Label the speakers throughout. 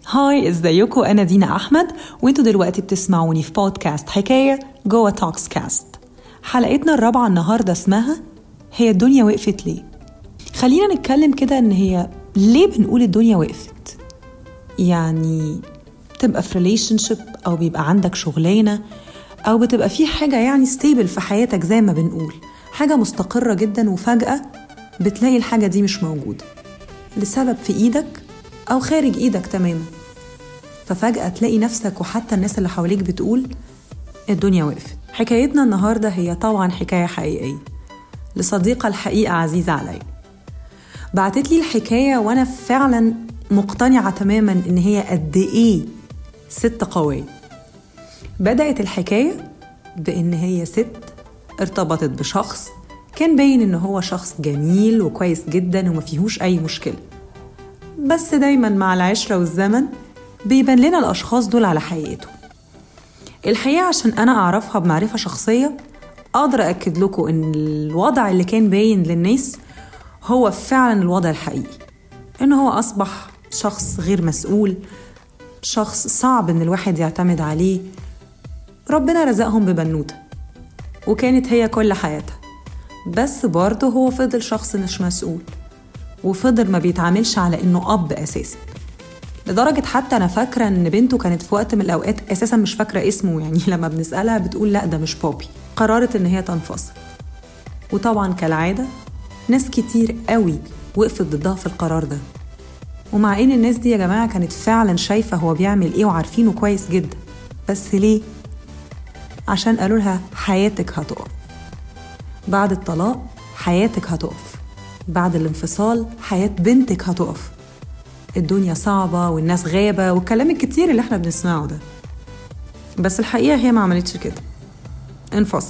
Speaker 1: هاي ازيكم انا دينا احمد وانتوا دلوقتي بتسمعوني في بودكاست حكايه جوه توكس كاست حلقتنا الرابعه النهارده اسمها هي الدنيا وقفت ليه خلينا نتكلم كده ان هي ليه بنقول الدنيا وقفت يعني تبقى في ريليشن شيب او بيبقى عندك شغلانه او بتبقى في حاجه يعني ستيبل في حياتك زي ما بنقول حاجه مستقره جدا وفجاه بتلاقي الحاجه دي مش موجوده لسبب في ايدك او خارج ايدك تماما ففجاه تلاقي نفسك وحتى الناس اللي حواليك بتقول الدنيا وقفت حكايتنا النهارده هي طبعا حكايه حقيقيه لصديقه الحقيقه عزيزه عليا بعتت لي الحكايه وانا فعلا مقتنعه تماما ان هي قد ايه ست قويه بدات الحكايه بان هي ست ارتبطت بشخص كان باين ان هو شخص جميل وكويس جدا وما فيهوش اي مشكله بس دايما مع العشره والزمن بيبان لنا الاشخاص دول على حقيقتهم الحقيقه عشان انا اعرفها بمعرفه شخصيه اقدر اكد لكم ان الوضع اللي كان باين للناس هو فعلا الوضع الحقيقي ان هو اصبح شخص غير مسؤول شخص صعب ان الواحد يعتمد عليه ربنا رزقهم ببنوته وكانت هي كل حياتها بس برضه هو فضل شخص مش مسؤول وفضل ما بيتعاملش على انه اب اساسا لدرجة حتى أنا فاكرة إن بنته كانت في وقت من الأوقات أساسا مش فاكرة اسمه يعني لما بنسألها بتقول لأ ده مش بوبي قررت إن هي تنفصل وطبعا كالعادة ناس كتير قوي وقفت ضدها في القرار ده ومع إن الناس دي يا جماعة كانت فعلا شايفة هو بيعمل إيه وعارفينه كويس جدا بس ليه؟ عشان قالوا لها حياتك هتقف بعد الطلاق حياتك هتقف بعد الانفصال حياة بنتك هتقف الدنيا صعبة والناس غابة والكلام الكتير اللي احنا بنسمعه ده بس الحقيقة هي ما عملتش كده انفصلت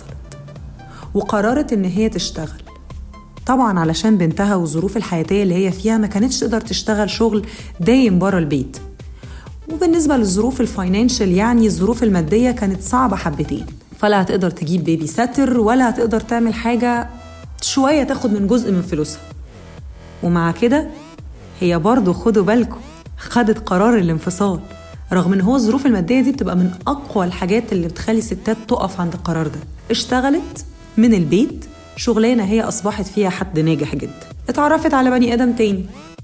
Speaker 1: وقررت ان هي تشتغل طبعا علشان بنتها والظروف الحياتية اللي هي فيها ما كانتش تقدر تشتغل شغل دايم بره البيت وبالنسبة للظروف الفاينانشال يعني الظروف المادية كانت صعبة حبتين فلا هتقدر تجيب بيبي ساتر ولا هتقدر تعمل حاجة شوية تاخد من جزء من فلوسها ومع كده هي برضه خدوا بالكم خدت قرار الانفصال رغم ان هو الظروف الماديه دي بتبقى من اقوى الحاجات اللي بتخلي الستات تقف عند القرار ده اشتغلت من البيت شغلانه هي اصبحت فيها حد ناجح جدا اتعرفت على بني ادم تاني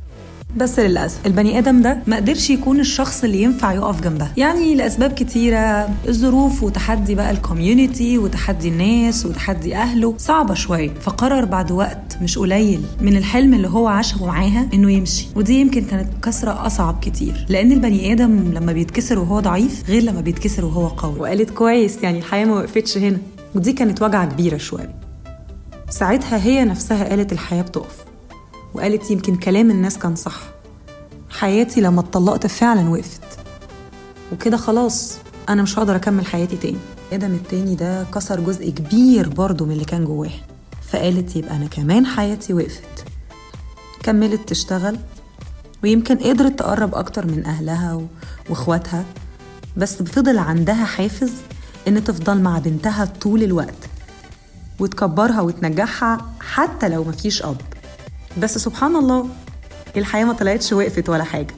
Speaker 1: بس للأسف البني آدم ده ما قدرش يكون الشخص اللي ينفع يقف جنبها يعني لأسباب كتيرة الظروف وتحدي بقى الكوميونتي وتحدي الناس وتحدي أهله صعبة شوية فقرر بعد وقت مش قليل من الحلم اللي هو عاشه معاها إنه يمشي ودي يمكن كانت كسرة أصعب كتير لأن البني آدم لما بيتكسر وهو ضعيف غير لما بيتكسر وهو قوي وقالت كويس يعني الحياة ما وقفتش هنا ودي كانت وجعة كبيرة شوية ساعتها هي نفسها قالت الحياة بتقف وقالت يمكن كلام الناس كان صح حياتي لما اتطلقت فعلا وقفت وكده خلاص أنا مش هقدر أكمل حياتي تاني آدم التاني ده كسر جزء كبير برضه من اللي كان جواه فقالت يبقى أنا كمان حياتي وقفت كملت تشتغل ويمكن قدرت تقرب أكتر من أهلها و- وإخواتها بس فضل عندها حافز إن تفضل مع بنتها طول الوقت وتكبرها وتنجحها حتى لو مفيش أب بس سبحان الله الحياة ما طلعتش وقفت ولا حاجة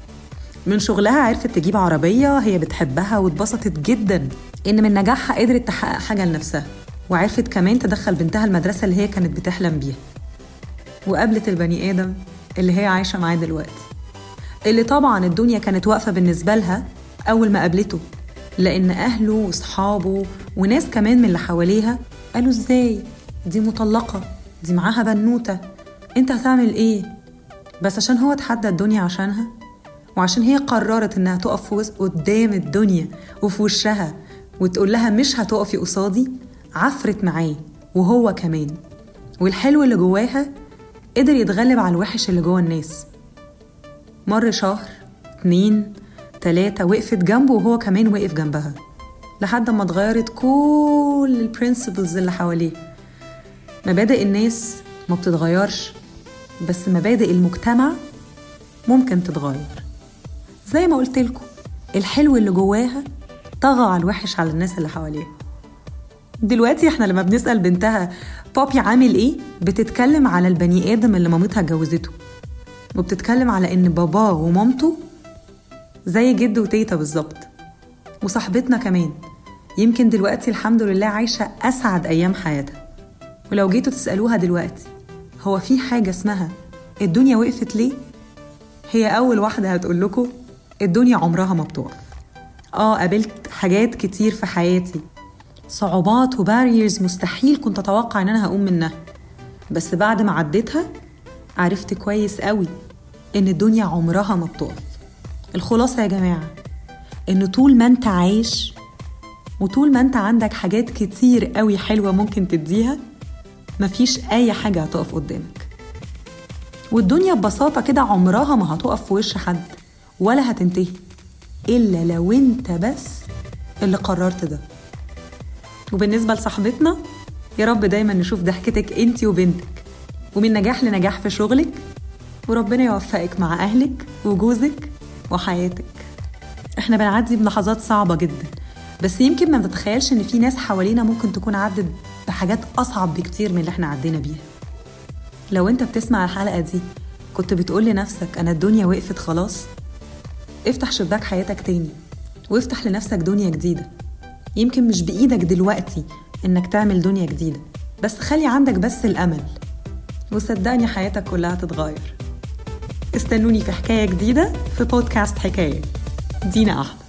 Speaker 1: من شغلها عرفت تجيب عربية هي بتحبها واتبسطت جدا إن من نجاحها قدرت تحقق حاجة لنفسها وعرفت كمان تدخل بنتها المدرسة اللي هي كانت بتحلم بيها وقابلت البني آدم اللي هي عايشة معاه دلوقتي اللي طبعا الدنيا كانت واقفة بالنسبة لها أول ما قابلته لأن أهله وصحابه وناس كمان من اللي حواليها قالوا إزاي دي مطلقة دي معاها بنوتة أنت هتعمل إيه بس عشان هو تحدى الدنيا عشانها وعشان هي قررت إنها تقف في وسط قدام الدنيا وفي وشها وتقول لها مش هتقفي قصادي عفرت معاه وهو كمان والحلو اللي جواها قدر يتغلب على الوحش اللي جوا الناس مر شهر اتنين تلاتة وقفت جنبه وهو كمان وقف جنبها لحد ما اتغيرت كل البرنسبلز اللي حواليه مبادئ الناس ما بتتغيرش بس مبادئ المجتمع ممكن تتغير زي ما قلت لكم الحلو اللي جواها طغى على الوحش على الناس اللي حواليها دلوقتي احنا لما بنسأل بنتها بابي عامل ايه بتتكلم على البني آدم اللي مامتها اتجوزته وبتتكلم على ان باباه ومامته زي جد وتيتا بالظبط وصاحبتنا كمان يمكن دلوقتي الحمد لله عايشة أسعد أيام حياتها ولو جيتوا تسألوها دلوقتي هو في حاجة اسمها الدنيا وقفت ليه؟ هي أول واحدة هتقول لكم الدنيا عمرها ما بتقف آه قابلت حاجات كتير في حياتي صعوبات وباريرز مستحيل كنت أتوقع إن أنا هقوم منها بس بعد ما عديتها عرفت كويس قوي إن الدنيا عمرها ما بتقف الخلاصة يا جماعة إن طول ما أنت عايش وطول ما أنت عندك حاجات كتير قوي حلوة ممكن تديها مفيش أي حاجة هتقف قدامك والدنيا ببساطة كده عمرها ما هتقف في وش حد ولا هتنتهي إلا لو أنت بس اللي قررت ده وبالنسبة لصاحبتنا يا رب دايما نشوف ضحكتك انت وبنتك ومن نجاح لنجاح في شغلك وربنا يوفقك مع أهلك وجوزك وحياتك احنا بنعدي بلحظات صعبة جدا بس يمكن ما تتخيلش ان في ناس حوالينا ممكن تكون عدت بحاجات أصعب بكتير من اللي احنا عدينا بيها لو انت بتسمع الحلقة دي كنت بتقول لنفسك أنا الدنيا وقفت خلاص افتح شباك حياتك تاني وافتح لنفسك دنيا جديدة يمكن مش بإيدك دلوقتي إنك تعمل دنيا جديدة بس خلي عندك بس الأمل وصدقني حياتك كلها تتغير استنوني في حكاية جديدة في بودكاست حكاية دينا أحمد